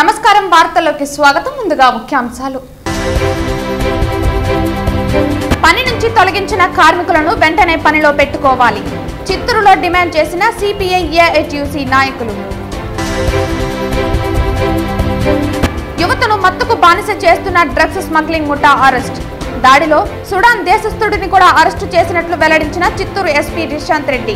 నమస్కారం వార్తల్లోకి స్వాగతం ముందుగా ముఖ్యాంశాలు పని నుంచి తొలగించిన కార్మికులను వెంటనే పనిలో పెట్టుకోవాలి చిత్తూరులో డిమాండ్ చేసిన సిపిఐ ఏఐటియుసి నాయకులు యువతను మత్తుకు బానిస చేస్తున్న డ్రగ్స్ స్మగ్లింగ్ ముఠా అరెస్ట్ దాడిలో సుడాన్ దేశస్థుడిని కూడా అరెస్టు చేసినట్లు వెల్లడించిన చిత్తూరు ఎస్పీ నిశాంత్ రెడ్డి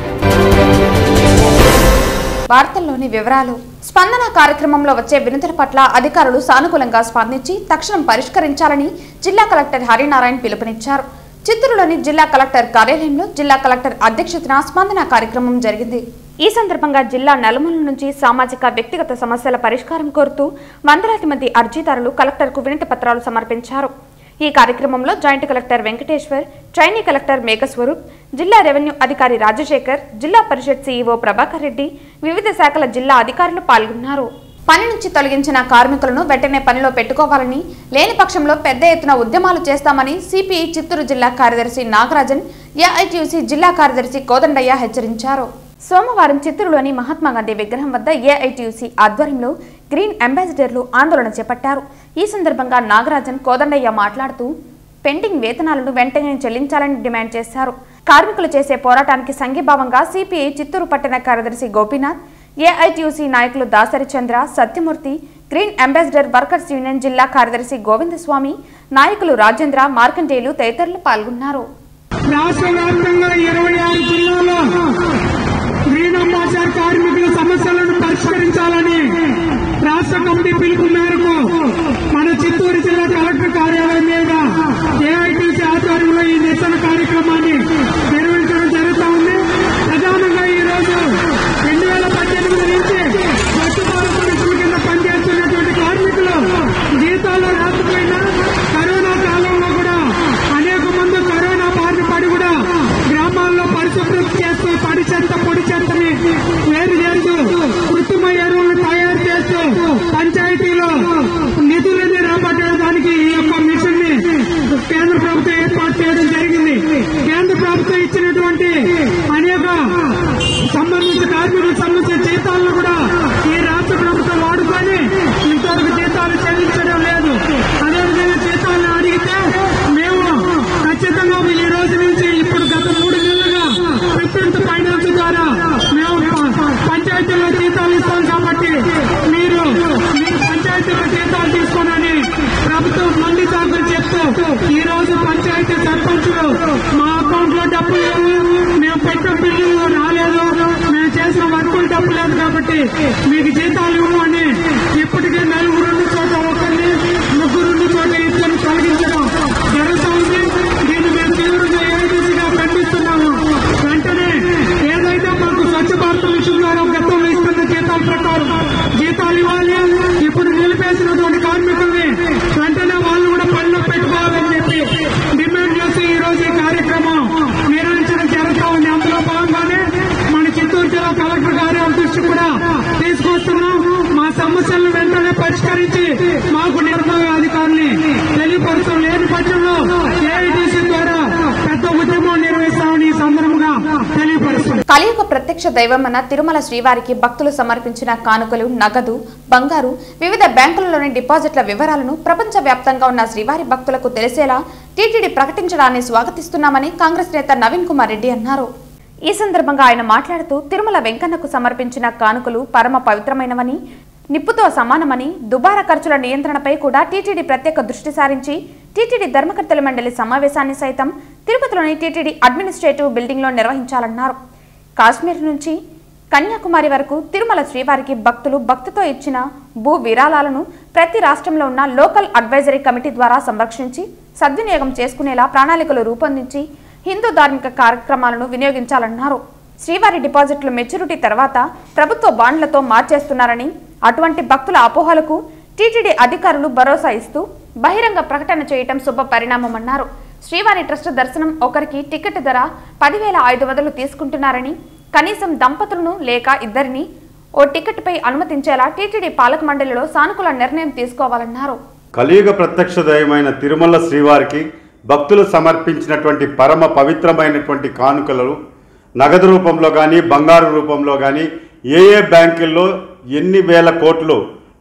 వార్తల్లోని వివరాలు స్పందన కార్యక్రమంలో వచ్చే వినతుల పట్ల అధికారులు సానుకూలంగా స్పందించి తక్షణం పరిష్కరించాలని జిల్లా కలెక్టర్ హరినారాయణ పిలుపునిచ్చారు చిత్తూరులోని జిల్లా కలెక్టర్ కార్యాలయంలో జిల్లా కలెక్టర్ అధ్యక్షతన స్పందన కార్యక్రమం జరిగింది ఈ సందర్భంగా జిల్లా నలుమూల నుంచి సామాజిక వ్యక్తిగత సమస్యల పరిష్కారం కోరుతూ వందలాది మంది అర్జీదారులు కలెక్టర్కు వినతి పత్రాలు సమర్పించారు ఈ కార్యక్రమంలో joint collector Venkateshwar trainee collector Meghaswaroop జిల్లా రెవెన్యూ అధికారి రాజశేఖర్ జిల్లా పరిషత్ సీఈఓ ప్రభాకర్ రెడ్డి వివిధ శాఖల జిల్లా అధికారులు పాల్గొన్నారు పని నుంచి తొలగించిన కార్మికులను వెంటనే పనిలో పెట్టుకోవాలని లేని పక్షంలో పెద్ద ఎత్తున ఉద్యమాలు చేస్తామని సిపిఐ చిత్తూరు జిల్లా కార్యదర్శి నాగరాజన్ ఏఐటియుసి జిల్లా కార్యదర్శి కోదండయ్య హెచ్చరించారు సోమవారం చిత్తూరులోని మహాత్మాగాంధీ విగ్రహం వద్ద ఏఐటియుసి ఆధ్వర్యంలో గ్రీన్ అంబాసిడర్లు ఆందోళన చేపట్టారు ఈ సందర్భంగా నాగరాజన్ కోదండయ్య మాట్లాడుతూ పెండింగ్ వేతనాలను వెంటనే చెల్లించాలని డిమాండ్ చేశారు కార్మికులు చేసే పోరాటానికి సంఘీభావంగా సిపిఐ చిత్తూరు పట్టణ కార్యదర్శి గోపీనాథ్ ఏఐటియుసి నాయకులు Dasari Chandra Satyamurthy green ambassador workers union జిల్లా కార్యదర్శి గోవిందస్వామి నాయకులు రాజేంద్ర మార్కండేయులు తదితరులు పాల్గొన్నారు రాష్ట్ర వ్యాప్తంగా ఇరవై ఆరు జిల్లాల్లో గ్రీన్ అంబాసిడర్ కార్మికుల సమస్యలను పరిష్కరించాలని రాష్ట్ర కమిటీ పిలుపు మేరకు మన చిత్తూరు జిల్లా కలెక్టర్ కార్యాలయం మీద ఏఐటీసీ ఆధ్వర్యంలో ఈ నిరసన కార్యక్రమాన్ని నిర్వహించడం జరుగుతూ ఉంది ప్రధానంగా ఈ రోజు రెండు వేల పద్దెనిమిది నుంచి స్వచ్ఛ భారత్ మిషన్ కింద పనిచేస్తున్నటువంటి కార్మికులు జీతాలు రాకపోయినా కరోనా కాలంలో కూడా అనేక మంది కరోనా బారిన పడి కూడా గ్రామాల్లో పరిశుభ్రం చేస్తూ పడి చెత్త పొడి చెత్తని వేరు చేస్తూ కృత్రిమ ఎరువులను తయారు చేస్తూ పంచాయతీలో నిధులని రాబట్టడానికి ఈ యొక్క మిషన్ ని కేంద్ర ప్రభుత్వం ఏర్పాటు చేయడం జరిగింది కేంద్ర ప్రభుత్వం ఇచ్చినటువంటి అనేక సంబంధించిన కార్మికులకు సంబంధించిన జీతాలను కూడా ఈ రాష్ట్ర ప్రభుత్వం వాడుకొని ఇంతవరకు జీతాలు చెల్లించడం లేదు అదేవిధంగా జీతాలను అడిగితే మేము ఖచ్చితంగా ఈ రోజు నుంచి ఇప్పుడు గత మూడు నెలలుగా ఫిఫ్టీన్త్ ఫైనాన్స్ ద్వారా మేము ప- పంచాయతీల్లో జీతాలు ఇస్తాం కాబట్టి మీరు మీరు పంచాయతీలో జీతాలు తీసుకోనని ప్రభుత్వం మళ్ళీ దాఖలు చెప్తూ ఈ రోజు పంచాయతీ సర్పంచులు మా అకౌంట్ లో డబ్బు లేవు మేము పెట్టిన బిల్లు రాలేదు మేము చేసిన వర్కులు డబ్బు లేదు కాబట్టి మీకు జీతాలు ఇవ్వు అని ఇప్పటికే నలుగురు ఉన్న చోట ఒకరిని ముగ్గురు ఉన్న చోట ఇద్దరు తొలగించడం జరుగుతూ ఉంది దీన్ని మేము తీవ్రంగా ఏఐటీసీగా ఖండిస్తున్నాము వెంటనే ఏదైతే మాకు స్వచ్ఛ భారత్ మిషన్ ద్వారా గతంలో ఇస్తున్న జీతాల ప్రకారం జీతాలు ఇవ్వాలి ఇప్పుడు నిలిపేసినటువంటి కార్మికుల్ని వెంటనే వాళ్ళు కూడా పనిలో పెట్టుకోవాలని చెప్పి డిమాండ్ చేసి ఈ రోజు ఈ కార్యక్రమం నిర్వహించడం జరుగుతూ ఉంది అందులో భాగంగానే మన చిత్తూరు జిల్లా కలెక్టర్ కార్యాలయం దృష్టి కూడా తీసుకొస్తున్నాం మా సమస్యలను వెంటనే పరిష్కరించి మాకు నిర్ణయ అధికారుల్ని తెలియపరచడం లేని పక్షంలో ఏఐటీసీ ద్వారా పెద్ద ఉద్యమం నిర్వహిస్తామని ఈ సందర్భంగా తెలియపరుస్తున్నాం కలియుగ ప్రత్యక్ష దైవమన్న తిరుమల శ్రీవారికి భక్తులు సమర్పించిన కానుకలు నగదు బంగారు వివిధ బ్యాంకులలోని డిపాజిట్ల వివరాలను ప్రపంచ వ్యాప్తంగా ఉన్న శ్రీవారి భక్తులకు తెలిసేలా టీటీడీ ప్రకటించడాన్ని స్వాగతిస్తున్నామని కాంగ్రెస్ నేత నవీన్ కుమార్ రెడ్డి అన్నారు ఈ సందర్భంగా ఆయన మాట్లాడుతూ తిరుమల వెంకన్నకు సమర్పించిన కానుకలు పరమ పవిత్రమైనవని నిప్పుతో సమానమని దుబారా ఖర్చుల నియంత్రణపై కూడా టీటీడీ ప్రత్యేక దృష్టి సారించి టీటీడీ ధర్మకర్తల మండలి సమావేశాన్ని సైతం తిరుపతిలోని టీటీడీ అడ్మినిస్ట్రేటివ్ బిల్డింగ్లో నిర్వహించాలన్నారు కాశ్మీర్ నుంచి కన్యాకుమారి వరకు తిరుమల శ్రీవారికి భక్తులు భక్తితో ఇచ్చిన భూ విరాళాలను ప్రతి రాష్ట్రంలో ఉన్న లోకల్ అడ్వైజరీ కమిటీ ద్వారా సంరక్షించి సద్వినియోగం చేసుకునేలా ప్రణాళికలు రూపొందించి హిందూ ధార్మిక కార్యక్రమాలను వినియోగించాలన్నారు శ్రీవారి డిపాజిట్లు మెచ్యూరిటీ తర్వాత ప్రభుత్వ బాండ్లతో మార్చేస్తున్నారని అటువంటి భక్తుల అపోహలకు టీటీడీ అధికారులు భరోసా ఇస్తూ బహిరంగ ప్రకటన చేయటం శుభ పరిణామమన్నారు శ్రీవారి ట్రస్ట్ దర్శనం ఒకరికి టికెట్ ధర పదివేల ఐదు వందలు తీసుకుంటున్నారని కనీసం దంపతులను లేక ఇద్దరిని ఓ టికెట్పై అనుమతించేలా టీటీడీ పాలక మండలిలో సానుకూల నిర్ణయం తీసుకోవాలన్నారు కలియుగ ప్రత్యక్ష దైవమైన తిరుమల శ్రీవారికి భక్తులు సమర్పించినటువంటి పరమ పవిత్రమైనటువంటి కానుకలు నగదు రూపంలో కానీ బంగారు రూపంలో కానీ ఏ ఏ బ్యాంకుల్లో ఎన్ని వేల కోట్లు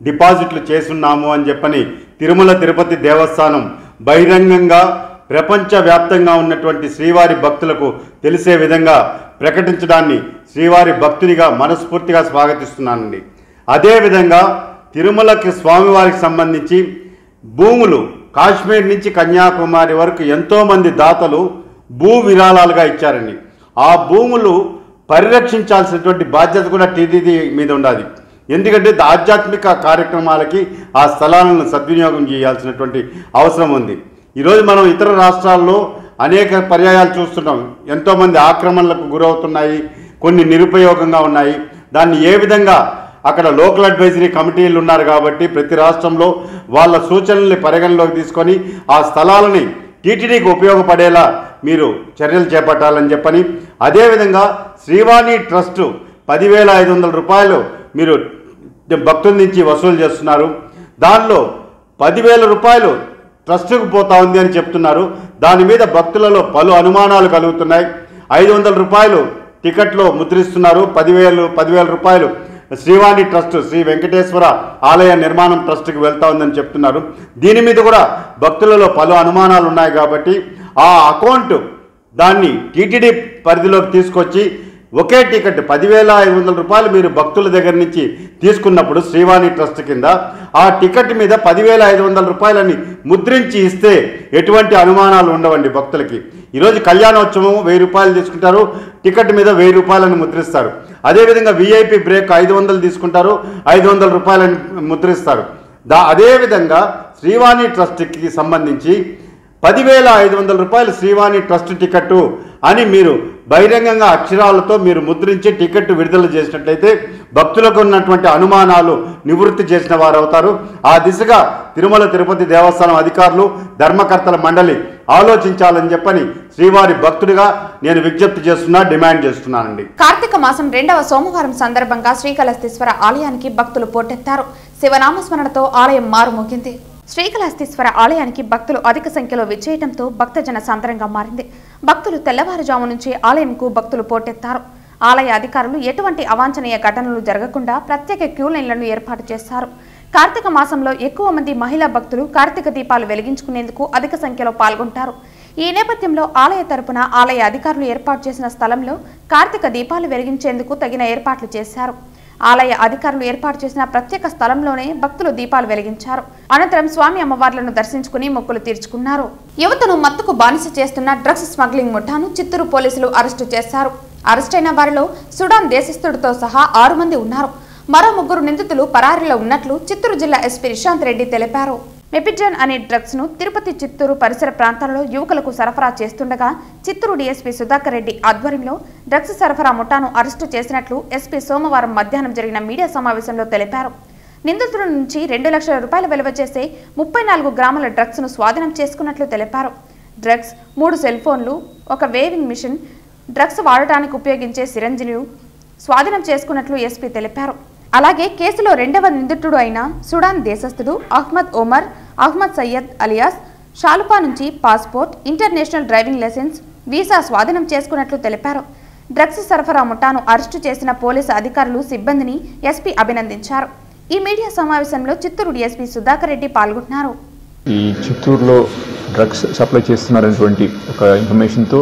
డిపాజిట్లు చేసున్నాము అని చెప్పని తిరుమల తిరుపతి దేవస్థానం బహిరంగంగా ప్రపంచవ్యాప్తంగా ఉన్నటువంటి శ్రీవారి భక్తులకు తెలిసే విధంగా ప్రకటించడాన్ని శ్రీవారి భక్తునిగా మనస్ఫూర్తిగా స్వాగతిస్తున్నానండి అదేవిధంగా తిరుమలకి స్వామివారికి సంబంధించి భూములు కాశ్మీర్ నుంచి కన్యాకుమారి వరకు ఎంతోమంది దాతలు భూ విరాళాలుగా ఇచ్చారండి ఆ భూములు పరిరక్షించాల్సినటువంటి బాధ్యత కూడా టీటీడీ మీద ఉండాలి ఎందుకంటే ఆధ్యాత్మిక కార్యక్రమాలకి ఆ స్థలాలను సద్వినియోగం చేయాల్సినటువంటి అవసరం ఉంది ఈరోజు మనం ఇతర రాష్ట్రాల్లో అనేక పర్యాయాలు చూస్తున్నాం ఎంతోమంది ఆక్రమణలకు గురవుతున్నాయి కొన్ని నిరుపయోగంగా ఉన్నాయి దాన్ని ఏ విధంగా అక్కడ లోకల్ అడ్వైజరీ కమిటీలు ఉన్నారు కాబట్టి ప్రతి రాష్ట్రంలో వాళ్ళ సూచనల్ని పరిగణలోకి తీసుకొని ఆ స్థలాలని టీటీడీకి ఉపయోగపడేలా మీరు చర్యలు చేపట్టాలని చెప్పని అదేవిధంగా శ్రీవాణి ట్రస్ట్ పదివేల ఐదు వందల రూపాయలు మీరు భక్తుల నుంచి వసూలు చేస్తున్నారు దానిలో పదివేల రూపాయలు ట్రస్టుకు పోతా ఉంది అని చెప్తున్నారు దాని మీద భక్తులలో పలు అనుమానాలు కలుగుతున్నాయి ఐదు వందల రూపాయలు టికెట్లో ముద్రిస్తున్నారు పదివేలు పదివేల రూపాయలు శ్రీవాణి ట్రస్ట్ శ్రీ వెంకటేశ్వర ఆలయ నిర్మాణం ట్రస్ట్కి వెళ్తా ఉందని చెప్తున్నారు దీని మీద కూడా భక్తులలో పలు అనుమానాలు ఉన్నాయి కాబట్టి ఆ అకౌంట్ దాన్ని టీటీడీ పరిధిలోకి తీసుకొచ్చి ఒకే టికెట్ పదివేల ఐదు వందల రూపాయలు మీరు భక్తుల దగ్గర నుంచి తీసుకున్నప్పుడు శ్రీవాణి ట్రస్ట్ కింద ఆ టికెట్ మీద పదివేల ఐదు వందల రూపాయలని ముద్రించి ఇస్తే ఎటువంటి అనుమానాలు ఉండవండి భక్తులకి ఈరోజు కళ్యాణోత్సవం వెయ్యి రూపాయలు తీసుకుంటారు టికెట్ మీద వెయ్యి రూపాయలను ముద్రిస్తారు అదేవిధంగా విఐపి బ్రేక్ ఐదు వందలు తీసుకుంటారు ఐదు వందల రూపాయలని ముద్రిస్తారు దా అదేవిధంగా శ్రీవాణి ట్రస్ట్కి సంబంధించి పదివేల ఐదు వందల రూపాయలు శ్రీవాణి ట్రస్ట్ టికెట్ అని మీరు బహిరంగంగా అక్షరాలతో మీరు ముద్రించి టికెట్ విడుదల చేసినట్లయితే భక్తులకు ఉన్నటువంటి అనుమానాలు నివృత్తి చేసిన వారు అవుతారు ఆ దిశగా తిరుమల తిరుపతి దేవస్థానం అధికారులు ధర్మకర్తల మండలి ఆలోచించాలని చెప్పని శ్రీవారి భక్తుడిగా నేను విజ్ఞప్తి చేస్తున్నా డిమాండ్ చేస్తున్నానండి కార్తీక మాసం రెండవ సోమవారం సందర్భంగా శ్రీకాళహస్తీశ్వర ఆలయానికి భక్తులు పోటెత్తారు శివనామస్మరణతో ఆలయం మారుమోగింది శ్రీకాళహస్తీశ్వర ఆలయానికి భక్తులు అధిక సంఖ్యలో విచ్చేయడంతో భక్తజన సందరంగా మారింది భక్తులు తెల్లవారుజాము నుంచి ఆలయంకు భక్తులు పోటెత్తారు ఆలయ అధికారులు ఎటువంటి అవాంఛనీయ ఘటనలు జరగకుండా ప్రత్యేక క్యూ లైన్లను ఏర్పాటు చేశారు కార్తీక మాసంలో ఎక్కువ మంది మహిళా భక్తులు కార్తీక దీపాలు వెలిగించుకునేందుకు అధిక సంఖ్యలో పాల్గొంటారు ఈ నేపథ్యంలో ఆలయ తరపున ఆలయ అధికారులు ఏర్పాటు చేసిన స్థలంలో కార్తీక దీపాలు వెలిగించేందుకు తగిన ఏర్పాట్లు చేశారు ఆలయ అధికారులు ఏర్పాటు చేసిన ప్రత్యేక స్థలంలోనే భక్తులు దీపాలు వెలిగించారు అనంతరం స్వామి అమ్మవార్లను దర్శించుకుని మొక్కులు తీర్చుకున్నారు యువతను మత్తుకు బానిస చేస్తున్న డ్రగ్స్ స్మగ్లింగ్ ముఠాను చిత్తూరు పోలీసులు అరెస్టు చేశారు అరెస్టైన వారిలో సుడాన్ దేశస్థుడితో సహా ఆరు మంది ఉన్నారు మరో ముగ్గురు నిందితులు పరారీలో ఉన్నట్లు చిత్తూరు జిల్లా ఎస్పీ నిశాంత్ రెడ్డి తెలిపారు మెపిజాన్ అనే డ్రగ్స్ ను తిరుపతి చిత్తూరు పరిసర ప్రాంతాలలో యువకులకు సరఫరా చేస్తుండగా చిత్తూరు డీఎస్పీ సుధాకర్ రెడ్డి ఆధ్వర్యంలో డ్రగ్స్ సరఫరా ముఠాను అరెస్టు చేసినట్లు ఎస్పీ సోమవారం మధ్యాహ్నం జరిగిన మీడియా సమావేశంలో తెలిపారు నిందితుల నుంచి రెండు లక్షల రూపాయలు విలువ చేసే ముప్పై నాలుగు గ్రాముల డ్రగ్స్ ను స్వాధీనం చేసుకున్నట్లు తెలిపారు డ్రగ్స్ మూడు సెల్ ఫోన్లు ఒక వేవింగ్ మిషన్ డ్రగ్స్ వాడటానికి ఉపయోగించే సిరంజిలు స్వాధీనం చేసుకున్నట్లు ఎస్పీ తెలిపారు అలాగే కేసులో రెండవ నిందితుడు అయిన సుడాన్ దేశస్థుడు Ahmed Omar Ahmed Syed alias Shalupa నుంచి passport international driving licence visa స్వాధీనం చేసుకున్నట్లు తెలిపారు డ్రగ్స్ సరఫరా ముఠాను అరెస్టు చేసిన పోలీసు అధికారులు సిబ్బందిని ఎస్పీ అభినందించారు ఈ మీడియా సమావేశంలో చిత్తూరు డీఎస్పీ సుధాకర్ రెడ్డి పాల్గొన్నారు ఈ చిత్తూరులో డ్రగ్స్ సప్లై చేస్తున్నారనేటువంటి ఒక ఇన్ఫర్మేషన్తో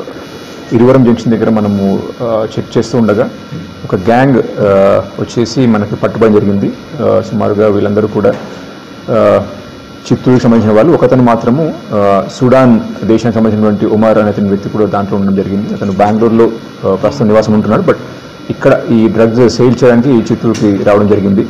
ఇరువరం జంక్షన్ దగ్గర మనము ఆ, చెక్ చేస్తూ ఉండగా ఒక గ్యాంగ్ ఆ, వచ్చేసి మనకి పట్టుబడి జరిగింది ఆ, సుమారుగా వీళ్ళందరూ కూడా ఆ, చిత్తూరుకి సంబంధించిన వాళ్ళు ఒకతను మాత్రము ఆ, సుడాన్ దేశానికి సంబంధించినటువంటి ఉమార్ అనే అతని వ్యక్తి కూడా దాంట్లో ఉండడం జరిగింది అతను బెంగళూరులో ఆ, ప్రస్తుతం నివాసం ఉంటున్నాడు బట్ ఇక్కడ ఈ డ్రగ్స్ సేల్ చేయడానికి చిత్తూరుకి రావడం జరిగింది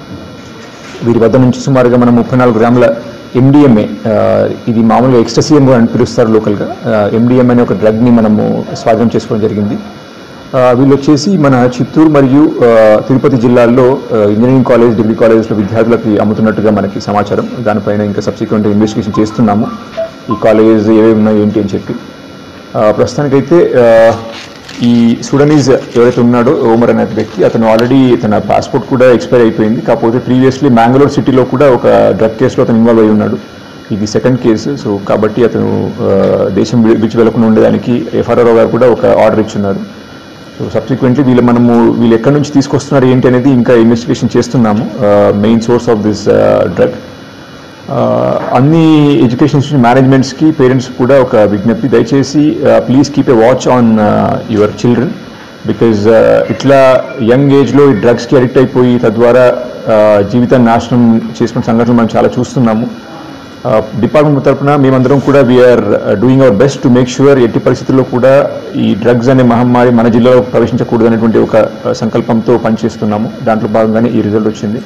వీరి వద్ద నుంచి సుమారుగా మనం ముప్పై నాలుగు గ్రాముల ఎండిఎంఏ ఇది మామూలుగా ఎక్స్టసీ అని కూడా అని పిలుస్తారు లోకల్గా ఎండిఎం అనే ఒక డ్రగ్ని మనము స్వాధీనం చేసుకోవడం జరిగింది ఆ, వీళ్ళు వచ్చేసి మన చిత్తూరు మరియు ఆ, తిరుపతి జిల్లాల్లో ఆ, ఇంజనీరింగ్ కాలేజ్ డిగ్రీ కాలేజెస్లో విద్యార్థులకి అమ్ముతున్నట్టుగా మనకి సమాచారం దానిపైన ఇంకా సబ్సిక్వెంట్ ఇన్వెస్టిగేషన్ చేస్తున్నాము ఈ కాలేజెస్ ఏవేవి ఉన్నాయి ఏంటి అని చెప్పి ఆ, ప్రస్తుతానికైతే ఆ, ఈ సుడనీస్ ఎవరైతే ఉన్నాడో ఓమర్ అనే వ్యక్తి అతను ఆల్రెడీ తన పాస్పోర్ట్ కూడా ఎక్స్పైర్ అయిపోయింది కాకపోతే ప్రీవియస్లీ మ్యాంగ్లూర్ సిటీలో కూడా ఒక డ్రగ్ కేసులో అతను ఇన్వాల్వ్ అయి ఉన్నాడు ఇది సెకండ్ కేసు సో కాబట్టి అతను ఆ, దేశం విడి- విడిచి వెళ్లకుండా ఉండేదానికి ఎఫ్ఆర్ఆర్ గారు కూడా ఒక ఆర్డర్ ఇచ్చున్నారు సో సబ్సిక్వెంట్లీ వీళ్ళు మనము వీళ్ళు ఎక్కడి నుంచి తీసుకొస్తున్నారు ఏంటి అనేది ఇంకా ఇన్వెస్టిగేషన్ చేస్తున్నాము main source of this drug అన్ని ఎడ్యుకేషన్ ఇన్స్టిట్యూషన్ మేనేజ్మెంట్స్కి పేరెంట్స్ కూడా ఒక విజ్ఞప్తి దయచేసి please keep a watch on your children because ఇట్లా యంగ్ ఏజ్లో ఈ డ్రగ్స్కి అడిక్ట్ అయిపోయి తద్వారా uh, జీవితాన్ని నాశనం చేసుకున్న సంఘటనలు మనం చాలా చూస్తున్నాము డిపార్ట్మెంట్ తరఫున మేమందరం కూడా we're doing our best to make sure ఎట్టి పరిస్థితుల్లో కూడా ఈ డ్రగ్స్ అనే మహమ్మారి మన జిల్లాలో ప్రవేశించకూడదు అనేటువంటి ఒక uh, సంకల్పంతో పనిచేస్తున్నాము దాంట్లో భాగంగానే ఈ రిజల్ట్ వచ్చింది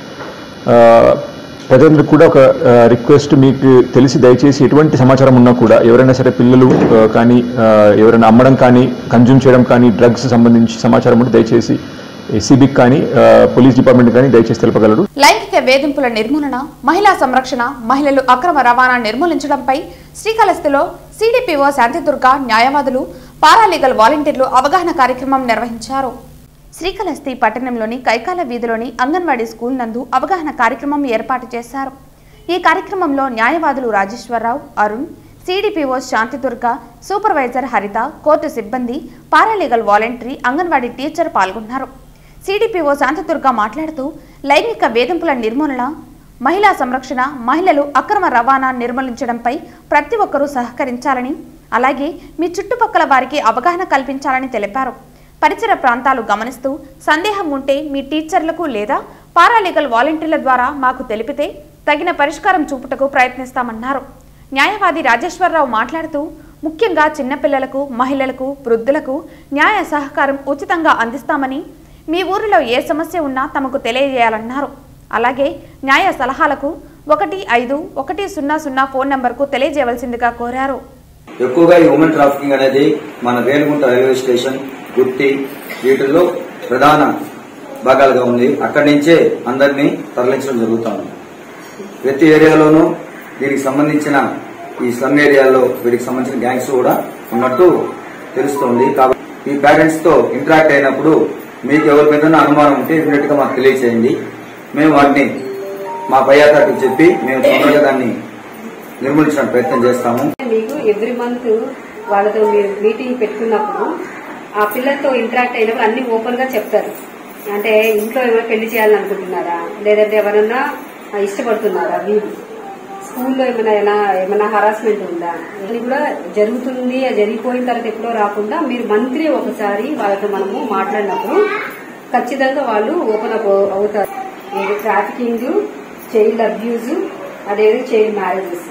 ఆ, ప్రజలందరికీ కూడా ఒక రిక్వెస్ట్ మీకు తెలిసి దయచేసి ఎటువంటి సమాచారం ఉన్నా కూడా ఎవరైనా సరే పిల్లలు ఆ, కానీ ఆ, ఎవరైనా అమ్మడం కానీ కన్జ్యూమ్ చేయడం కానీ డ్రగ్స్ సంబంధించి సమాచారం ఉంటే దయచేసి సిబిక్ కానీ ఆ, పోలీస్ డిపార్ట్మెంట్ కానీ దయచేసి తెలపగలరు లైంగిక వేధింపుల నిర్మూలన మహిళా సంరక్షణ మహిళలు అక్రమ రవాణా నిర్మూలించడంపై శ్రీకాళహస్తిలో సిడిపిఓ శాంతిదుర్గ న్యాయవాదులు పారాలీగల్ వాలంటీర్లు అవగాహన కార్యక్రమం నిర్వహించారు శ్రీకాళహస్తి పట్టణంలోని కైకాల వీధిలోని అంగన్వాడీ స్కూల్ నందు అవగాహన కార్యక్రమం ఏర్పాటు చేశారు ఈ కార్యక్రమంలో న్యాయవాదులు Rajeswara Rao Arun CDPO Shantidurga supervisor Haritha court సిబ్బంది పారాలీగల్ వాలంటరీ అంగన్వాడీ టీచర్ పాల్గొన్నారు సిడిపిఓ శాంతిదుర్గ మాట్లాడుతూ లైంగిక వేధింపుల నిర్మూలన మహిళా సంరక్షణ మహిళలు అక్రమ రవాణా నిర్మూలించడంపై ప్రతి ఒక్కరూ సహకరించాలని అలాగే మీ చుట్టుపక్కల వారికి అవగాహన కల్పించాలని తెలిపారు పరిసర ప్రాంతాలు గమనిస్తూ సందేహం ఉంటే మీ టీచర్లకు లేదా పారాలీగల్ వాలంటీర్ల ద్వారా మాకు తెలిపితే తగిన పరిష్కారం చూపుటకు ప్రయత్నిస్తామన్నారు న్యాయవాది రాజేశ్వరరావు మాట్లాడుతూ ముఖ్యంగా చిన్నపిల్లలకు మహిళలకు వృద్ధులకు న్యాయ సహకారం ఉచితంగా అందిస్తామని మీ ఊరిలో ఏ సమస్య ఉన్నా తమకు తెలియజేయాలన్నారు అలాగే న్యాయ సలహాలకు ఒకటి ఐదు ఒకటి సున్నా సున్నా ఫోన్ నంబర్కు తెలియజేయవలసిందిగా కోరారు ఎక్కువగా ఈ ఉమెన్ ట్రాఫికింగ్ అనేది మన రేణుగుంట రైల్వే స్టేషన్ గుత్తి వీటిల్లో ప్రధాన భాగాలుగా ఉంది అక్కడి నుంచే అందరినీ తరలించడం జరుగుతుంది ప్రతి ఏరియాలోనూ దీనికి సంబంధించిన ఈ స్లమ్ ఏరియాలో వీటికి సంబంధించిన గ్యాంగ్స్ కూడా ఉన్నట్టు తెలుస్తోంది కాబట్టి ఈ పేరెంట్స్ తో ఇంటరాక్ట్ అయినప్పుడు మీకు ఎవరి మీద అనుమానం ఉంటే ఇమీడియట్ గా మాకు తెలియచేయండి మేము వాటిని మా పై అధికారికి చెప్పి మేము తొందరగా దాన్ని నిర్మూలించడానికి ప్రయత్నం చేస్తాము మీకు ఎవ్రీ మంత్ వాళ్ళతో మీరు మీటింగ్ పెట్టుకున్నప్పుడు ఆ పిల్లలతో ఇంటరాక్ట్ అయినప్పుడు అన్ని ఓపెన్ గా చెప్తారు అంటే ఇంట్లో ఏమైనా పెళ్లి చేయాలని అనుకుంటున్నారా లేదంటే ఎవరన్నా ఇష్టపడుతున్నారా వీళ్ళు స్కూల్లో ఏమైనా ఎలా ఏమైనా హరాస్మెంట్ ఉందా ఇది కూడా జరుగుతుంది అది జరిగిపోయిన తర్వాత ఎప్పుడో రాకుండా మీరు మంత్లీ ఒకసారి వాళ్ళతో మనము మాట్లాడినప్పుడు ఖచ్చితంగా వాళ్ళు ఓపెన్ అప్ అవుతారు ఏది ట్రాఫికింగ్ చైల్డ్ అబ్యూజ్ అదేది చైల్డ్ మ్యారేజెస్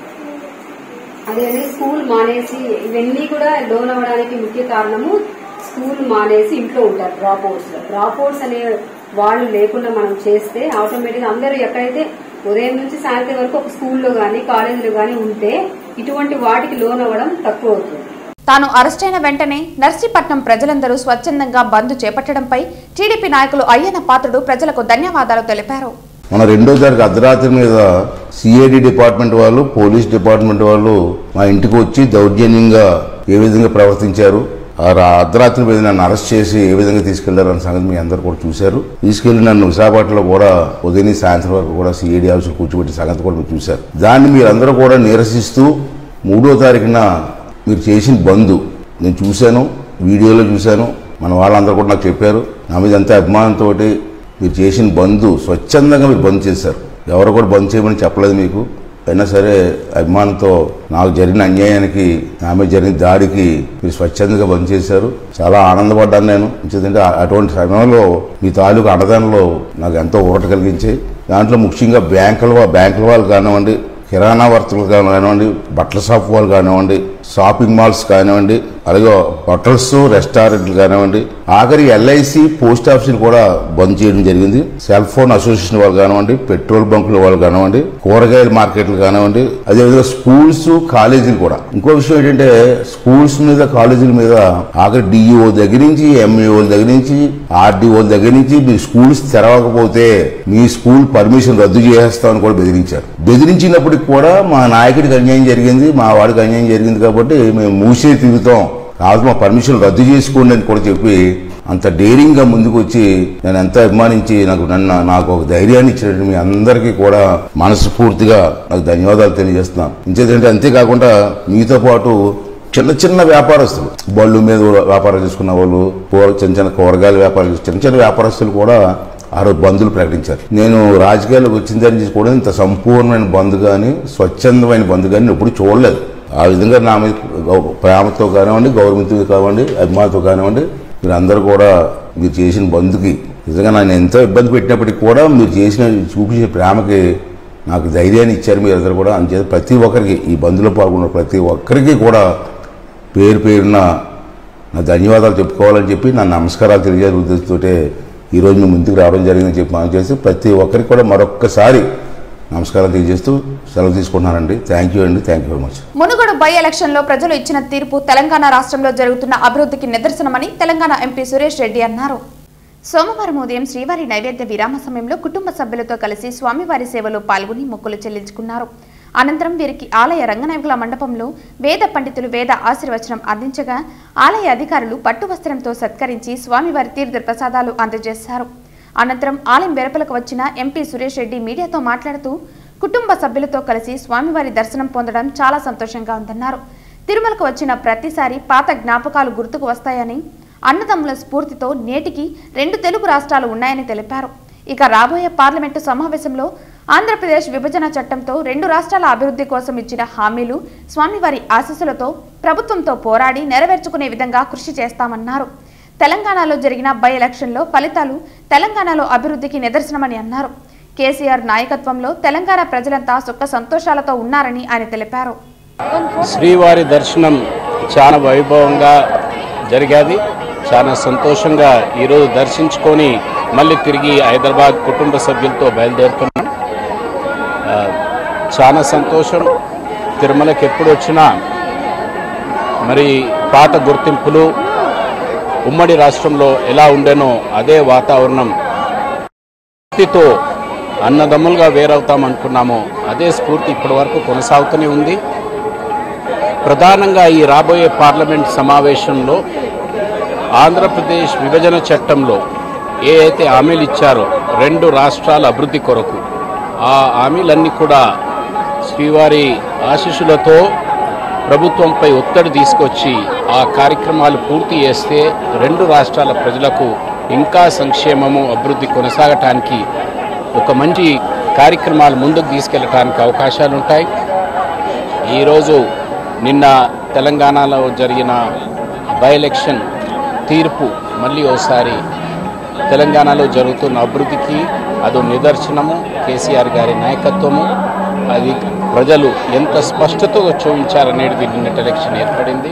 అదే స్కూల్ మానేసి ఇవన్నీ కూడా లోన్ అవ్వడానికి ముఖ్య కారణము స్కూల్ మానేసి ఇంట్లో ఉంటారు డ్రాప్ అవుట్స్ డ్రాప్ అవుట్స్ అనే వాళ్ళు లేకుండా మనం చేస్తే ఆటోమేటిక్ అందరూ ఎక్కడైతే ఉదయం నుంచి సాయంత్రం వరకు ఒక స్కూల్లో గానీ కాలేజీలో గానీ ఉంటే ఇటువంటి వాటికి లోన్ అవ్వడం తక్కువ అవుతుంది తాను అరెస్ట్ అయిన వెంటనే నర్సీపట్నం ప్రజలందరూ స్వచ్ఛందంగా బంద్ చేపట్టడంపై టీడీపీ నాయకులు అయ్యన్న పాత్రుడు ప్రజలకు ధన్యవాదాలు తెలిపారు మన రెండో తారీఖు అర్ధరాత్రి మీద సిఐడి డిపార్ట్మెంట్ వాళ్ళు పోలీస్ డిపార్ట్మెంట్ వాళ్ళు మా ఇంటికి వచ్చి దౌర్జన్యంగా ఏ విధంగా ప్రవర్తించారు ఆ రా- అర్ధరాత్రి మీద నన్ను అరెస్ట్ చేసి ఏ విధంగా తీసుకెళ్లారన్న సంగతి మీ అందరు కూడా చూశారు తీసుకెళ్లి నన్ను విశాఖపట్నంలో కూడా ఉదయం నుంచి సాయంత్రం వరకు కూడా సిఐడి ఆఫీసులో కూర్చోబెట్టిన సంగతి కూడా మీరు చూశారు దాన్ని మీరందరూ కూడా నిరసిస్తూ మూడో తారీఖున మీరు చేసిన బంద్ నేను చూశాను వీడియోలో చూశాను మన వాళ్ళందరూ కూడా నాకు చెప్పారు నా మీద ఎంత అభిమానంతో మీరు చేసిన బంద్ స్వచ్ఛందంగా మీరు బంద్ చేశారు ఎవరు కూడా బంద్ చేయమని చెప్పలేదు మీకు అయినా సరే అభిమానంతో నాకు జరిగిన అన్యాయానికి నా మీద జరిగిన దాడికి మీరు స్వచ్ఛందంగా బంద్ చేశారు చాలా ఆనందపడ్డాను నేను ఎందుకంటే ఆ- అటువంటి సమయంలో మీ తాలూకు అన్నదానంలో నాకు ఎంతో ఊరట కలిగించాయి దాంట్లో ముఖ్యంగా బ్యాంకుల వా- బ్యాంకుల వాళ్ళు కానివ్వండి కిరాణా వర్తకులు కానివ్వండి బట్టల షాప్ వాళ్ళు కానివ్వండి షాపింగ్ మాల్స్ కానివ్వండి అలాగే హోటల్స్ రెస్టారెంట్లు కానివ్వండి ఆఖరి ఎల్ఐసి పోస్ట్ ఆఫీసులు కూడా బంద్ చేయడం జరిగింది సెల్ ఫోన్ అసోసియేషన్ వాళ్ళు కానివ్వండి పెట్రోల్ బంకుల వాళ్ళు కానివ్వండి కూరగాయల మార్కెట్లు కానివ్వండి అదేవిధంగా స్కూల్స్ కాలేజీలు కూడా ఇంకో విషయం ఏంటంటే స్కూల్స్ మీద కాలేజీల మీద ఆఖరి డిఈఓ దగ్గర నుంచి ఎంఈఓ దగ్గర నుంచి ఆర్డీఓ దగ్గర నుంచి మీ స్కూల్స్ తెరవకపోతే మీ స్కూల్ పర్మిషన్ రద్దు చేసేస్తామని కూడా బెదిరించారు బెదిరించినప్పటికి కూడా మా నాయకుడికి అన్యాయం జరిగింది మా వాడికి అన్యాయం జరిగింది కాబట్టి మేము మూసే తిరుగుతాం కాదు మా పర్మిషన్ రద్దు చేసుకోండి అని కూడా చెప్పి అంత డేరింగ్ గా ముందుకు వచ్చి నేను ఎంత అభిమానించి నాకు నన్ను నాకు ఒక ధైర్యాన్ని ఇచ్చినట్టు మీ అందరికీ కూడా మనస్ఫూర్తిగా నాకు ధన్యవాదాలు తెలియజేస్తున్నాను ఇంకేంటంటే అంతేకాకుండా మీతో పాటు చిన్న చిన్న వ్యాపారస్తులు బళ్ళు మీద వ్యాపారం చేసుకున్న వాళ్ళు కూర చిన్న చిన్న కూరగాయల వ్యాపారం చేసే చిన్న చిన్న వ్యాపారస్తులు కూడా ఆ రోజు బంధులు ప్రకటించారు నేను రాజకీయాల్లోకి వచ్చిందని కూడా ఇంత సంపూర్ణమైన బంధు కానీ స్వచ్ఛందమైన బంధు కానీ ఎప్పుడు చూడలేదు ఆ విధంగా నా మీద గౌ- ప్రేమతో కానివ్వండి గౌరవంతో కానివ్వండి అభిమానంతో కానివ్వండి మీరు అందరూ కూడా మీరు చేసిన బంధుకి నిజంగా నన్ను ఎంతో ఇబ్బంది పెట్టినప్పటికీ కూడా మీరు చేసిన చూపించిన ప్రేమకి నాకు ధైర్యాన్ని ఇచ్చారు మీరు అందరూ కూడా అంచేత ప్రతి ఒక్కరికి ఈ బంధులో పాల్గొన్న ప్రతి ఒక్కరికి కూడా పేరు పేరున నా ధన్యవాదాలు చెప్పుకోవాలని చెప్పి నా నమస్కారాలు తెలియజేసే ఉద్దేశంతో ఈరోజు మీ ముందుకు రావడం జరిగిందని చెప్పి మనం చేసి ప్రతి ఒక్కరికి కూడా మరొక్కసారి నమస్కారం తెలియజేస్తూ సెలవు తీసుకుంటున్నానండి థ్యాంక్ యూ అండి thank you very much Munugode by election లో ప్రజలు ఇచ్చిన తీర్పు తెలంగాణ రాష్ట్రంలో జరుగుతున్న అభివృద్ధికి నిదర్శనమని తెలంగాణ ఎంపీ సురేష్ రెడ్డి అన్నారు సోమవారం ఉదయం శ్రీవారి నైవేద్య విరామ సమయంలో కుటుంబ సభ్యులతో కలిసి స్వామివారి సేవలో పాల్గొని మొక్కులు చెల్లించుకున్నారు అనంతరం వీరికి ఆలయ రంగనాయకుల మండపంలో వేద పండితులు వేద ఆశీర్వచనం అందించగా ఆలయ అధికారులు పట్టు వస్త్రంతో సత్కరించి స్వామివారి తీర్థ ప్రసాదాలు అందజేశారు అనంతరం ఆలయం వెలుపలకు వచ్చిన ఎంపీ సురేష్ రెడ్డి మీడియాతో మాట్లాడుతూ కుటుంబ సభ్యులతో కలిసి స్వామివారి దర్శనం పొందడం చాలా సంతోషంగా ఉందన్నారు తిరుమలకు వచ్చిన ప్రతిసారి పాత జ్ఞాపకాలు గుర్తుకు వస్తాయని అన్నదమ్ముల స్ఫూర్తితో నేటికి రెండు తెలుగు రాష్ట్రాలు ఉన్నాయని తెలిపారు ఇక రాబోయే పార్లమెంటు సమావేశంలో ఆంధ్రప్రదేశ్ విభజన చట్టంతో రెండు రాష్ట్రాల అభివృద్ధి కోసం ఇచ్చిన హామీలు స్వామివారి ఆశీస్సులతో ప్రభుత్వంతో పోరాడి నెరవేర్చుకునే విధంగా కృషి చేస్తామన్నారు తెలంగాణలో జరిగిన బై ఎలక్షన్లో ఫలితాలు తెలంగాణలో అభివృద్ధికి నిదర్శనమని అన్నారు కేసీఆర్ నాయకత్వంలో తెలంగాణ ప్రజలంతా సుఖ సంతోషాలతో ఉన్నారని ఆయన తెలిపారు శ్రీవారి దర్శనం చాలా వైభవంగా జరిగాది చాలా సంతోషంగా ఈరోజు దర్శించుకొని మళ్ళీ తిరిగి హైదరాబాద్ కుటుంబ సభ్యులతో బయలుదేరుతున్నాం ఆ, చాలా సంతోషం తిరుమలకి ఎప్పుడు వచ్చినా మరి పాత గుర్తింపులు ఉమ్మడి రాష్ట్రంలో ఎలా ఉండేనో అదే వాతావరణం స్ఫూర్తితో అన్నదమ్ములుగా వేరవుతాం అనుకున్నామో అదే స్ఫూర్తి ఇప్పటి వరకు కొనసాగుతూనే ఉంది ప్రధానంగా ఈ రాబోయే పార్లమెంట్ సమావేశంలో ఆంధ్రప్రదేశ్ విభజన చట్టంలో ఏ అయితే హామీలు ఇచ్చారో రెండు రాష్ట్రాల అభివృద్ధి కొరకు ఆ హామీలన్నీ కూడా శ్రీవారి ఆశీస్సులతో ప్రభుత్వంపై ఒత్తిడి తీసుకొచ్చి ఆ కార్యక్రమాలు పూర్తి చేస్తే రెండు రాష్ట్రాల ప్రజలకు ఇంకా సంక్షేమము అభివృద్ధి కొనసాగటానికి ఒక మంచి కార్యక్రమాలు ముందుకు తీసుకెళ్ళటానికి అవకాశాలు ఉంటాయి ఈరోజు నిన్న తెలంగాణలో జరిగిన బై ఎలక్షన్ తీర్పు మళ్ళీ ఓసారి తెలంగాణలో జరుగుతున్న అభివృద్ధికి అదో నిదర్శనము కేసీఆర్ గారి నాయకత్వము అది ప్రజలు ఎంత స్పష్టతో చూపించారనేది నిన్నటి ఎలక్షన్ ఏర్పడింది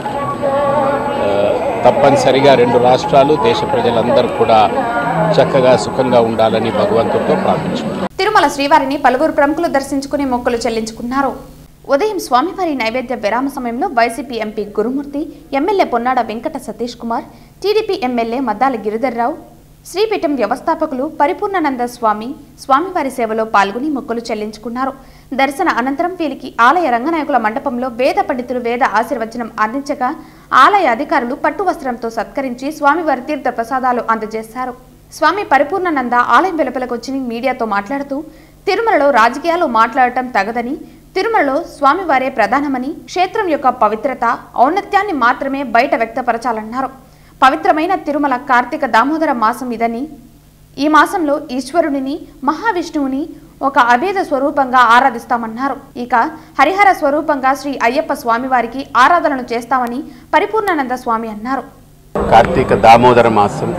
ఆ, తప్పనిసరిగా రెండు రాష్ట్రాలు దేశ ప్రజలందరూ కూడా చక్కగా సుఖంగా ఉండాలని భగవంతుడితో ప్రార్థించుకుంటారు తిరుమల శ్రీవారిని పలువురు ప్రముఖులు దర్శించుకుని మొక్కులు చెల్లించుకున్నారు ఉదయం స్వామివారి నైవేద్య విరామ సమయంలో YCP MP Gurumurthy MLA Ponnada Venkata Satish Kumar TDP MLA Maddala Giridhar Rao Sripeetham వ్యవస్థాపకులు పరిపూర్ణానంద స్వామి స్వామివారి సేవలో పాల్గొని మొక్కులు చెల్లించుకున్నారు దర్శన అనంతరం వీరికి ఆలయ రంగనాయకుల మండపంలో వేద పండితులు వేద ఆశీర్వచనం అందించగా ఆలయ అధికారులు పట్టు వస్త్రంతో సత్కరించి స్వామివారి తీర్థ ప్రసాదాలు అందజేశారు స్వామి పరిపూర్ణానంద ఆలయం వెలుపలకు వచ్చి మీడియాతో మాట్లాడుతూ తిరుమలలో రాజకీయాలు మాట్లాడటం తగదని తిరుమలలో స్వామివారే ప్రధానమని క్షేత్రం యొక్క పవిత్రత ఔన్నత్యాన్ని మాత్రమే బయట వ్యక్తపరచాలన్నారు పవిత్రమైన తిరుమల కార్తీక దామోదర మాసం ఇదని ఈ మాసంలో ఈశ్వరుడిని మహావిష్ణువుని ఒక అభేద స్వరూపంగా ఆరాధిస్తామన్నారు ఇక హరిహర స్వరూపంగా శ్రీ అయ్యప్ప స్వామివారికి ఆరాధనలు చేస్తామని పరిపూర్ణానంద స్వామి అన్నారు కార్తీక దామోదర మాసం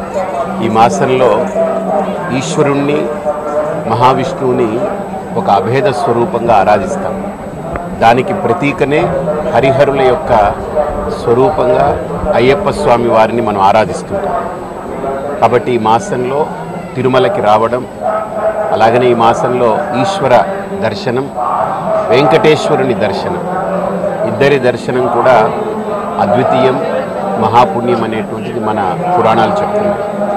ఈ మాసంలో ఈశ్వరుణ్ణి మహావిష్ణువుని ఒక అభేద స్వరూపంగా ఆరాధిస్తాం దానికి ప్రతీకనే హరిహరుల యొక్క స్వరూపంగా అయ్యప్ప స్వామి వారిని మనం ఆరాధిస్తుంటాం కాబట్టి ఈ మాసంలో తిరుమలకి రావడం అలాగనే ఈ మాసంలో ఈశ్వర దర్శనం వెంకటేశ్వరుని దర్శనం ఇద్దరి దర్శనం కూడా అద్వితీయం మహాపుణ్యం అనేటువంటిది మన పురాణాలు చెప్తున్నాయి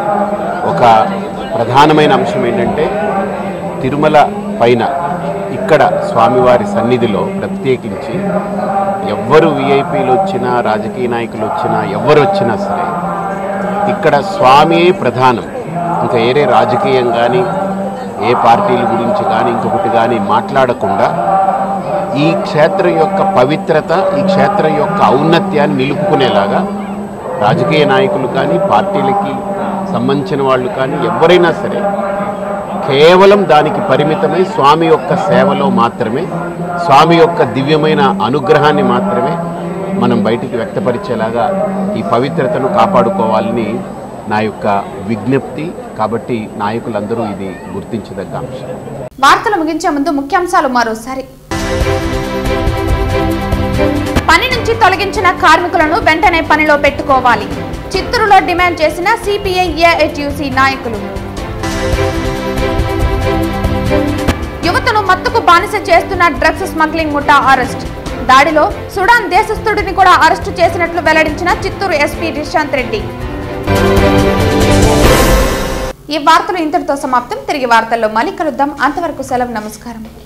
ఒక ప్రధానమైన అంశం ఏంటంటే తిరుమల పైన ఇక్కడ స్వామివారి సన్నిధిలో ప్రత్యేకించి ఎవ్వరు విఐపీలు వచ్చినా రాజకీయ నాయకులు వచ్చినా ఎవరు వచ్చినా సరే ఇక్కడ స్వామియే ప్రధానం ఇంకా ఏరే రాజకీయం కానీ ఏ పార్టీల గురించి కానీ ఇంకొకటి కానీ మాట్లాడకుండా ఈ క్షేత్రం యొక్క పవిత్రత ఈ క్షేత్రం యొక్క ఔన్నత్యాన్ని నిలుపుకునేలాగా రాజకీయ నాయకులు కానీ పార్టీలకి సంబంధించిన వాళ్ళు కానీ ఎవరైనా సరే కేవలం దానికి పరిమితమై స్వామి యొక్క సేవలో మాత్రమే స్వామి యొక్క దివ్యమైన అనుగ్రహాన్ని మాత్రమే మనం బయటికి వ్యక్తపరిచేలాగా ఈ పవిత్రతను కాపాడుకోవాలని నా యొక్క విజ్ఞప్తి కాబట్టి నాయకులందరూ ఇది గుర్తించదగ్గ అంశం వార్తలు ముగించే ముందు ముఖ్యాంశాలు మరోసారి పని నుంచి తొలగించిన కార్మికులను వెంటనే పనిలో పెట్టుకోవాలి చిత్తూరులో డిమాండ్ చేసిన సిపిఐ ఏఐటియుసి నాయకులు యువతను మత్తుకు బానిస చేస్తున్న డ్రగ్స్ స్మగ్లింగ్ ముఠా అరెస్ట్ దాడిలో సుడాన్ దేశస్థుడిని కూడా అరెస్టు చేసినట్లు వెల్లడించిన చిత్తూరు ఎస్పీ నిశాంత్ రెడ్డి ఈ వార్తలు ఇంతటితో సమాప్తం తిరిగి వార్తల్లో మళ్ళీ కలుద్దాం అంతవరకు సెలవు నమస్కారం